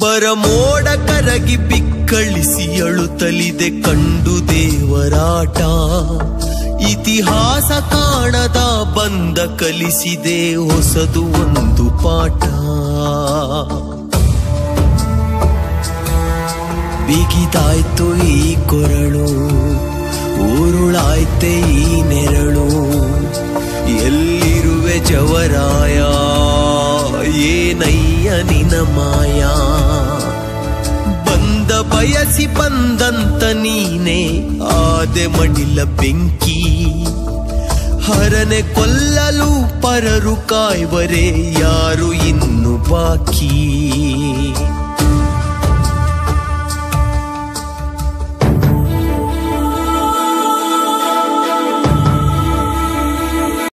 ಬರಮೋಡ ಕರಗಿ ಬಿಕ್ಕಳಿಸಿ ಅಳುತ್ತಲಿದೆ ಕಂಡು ದೇವರಾಟ ಇತಿಹಾಸ ಕಾಣದ ಬಂದ ಕಲಿಸಿದೆ ಹೊಸದು ಒಂದು ಪಾಠ ಬಿಗಿದಾಯ್ತು ಈ ಕೊರಳು ಊರುಳಾಯ್ತೆ ಈ ನೆರಳು ಎಲ್ಲಿರುವೆ ಜವರಾಯ ಏನಯ್ಯ ನಿನ ಮಾಯ ಬಂದ ಬಯಸಿ ಬಂದಂತ ನೀನೆ ಆದೆ ಮಡಿಲ ಬೆಂಕಿ ಹರನೆ ಕೊಲ್ಲಲು ಪರರು ಕಾಯ್ವರೆ ಯಾರು ಇನ್ನು ಬಾಕಿ